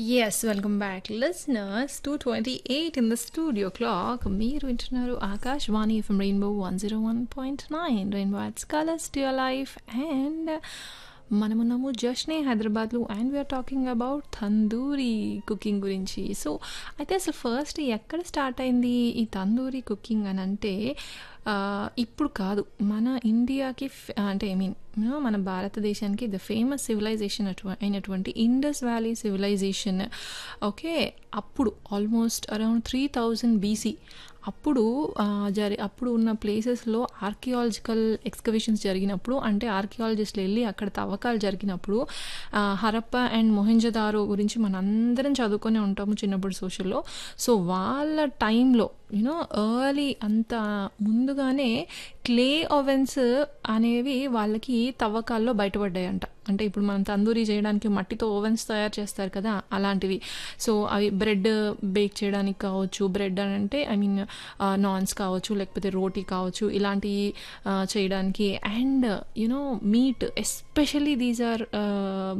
Yes, welcome back, listeners. 228 in the studio clock. మీరు వింటున్నారు Akashvani from rainbow one zero one point nine rainbow adds colours to your life and మనమున్నాము జస్నే హైదరాబాద్లో and we're talking about tandoori cooking గురించి so అయితే అసలు first ఎక్కడ start అయింది ఈ తందూరి కుకింగ్ అని అంటే ఆ, ఇప్పుడు కాదు మన ఇండియాకి ఫ్- అంటే ఐ మీన్ మన భారతదేశానికి ద ఫేమస్ సివిలైజేషన్ అటు అయినటువంటి ఇండస్ వ్యాలీ సివిలైజేషన్ ఓకే అప్పుడు almost around three thousand BC అప్పుడు ఆ, జరి అప్పుడు ఉన్న ప్లేసెస్లో ఆర్కియాలజికల్ ఎక్స్కవేషన్స్ జరిగినప్పుడు అంటే ఆర్కియాలజిస్టులు వెళ్ళి అక్కడ తవ్వకాలు జరిగినప్పుడు ఆ, హరప్ప అండ్ మొహెంజదారో గురించి మనందరం చదువుకొని ఉంటాము చిన్నప్పుడు సోషల్లో సో వాళ్ళ టైంలో యూనో ఎర్లీ అంత ముందుగానే క్లే ఓవెన్స్ అనేవి వాళ్ళకి తవ్వకాల్లో బయటపడ్డాయంట అంటే ఇప్పుడు మనం తందూరి చేయడానికి మట్టితో ఓవెన్స్ తయారు చేస్తారు కదా అలాంటివి సో అవి బ్రెడ్ బేక్ చేయడానికి కావచ్చు బ్రెడ్ అని అంటే ఐ మీన్ నాన్స్ కావచ్చు లేకపోతే రోటీ కావచ్చు ఇలాంటివి ఆ, చేయడానికి and you know meet especially these are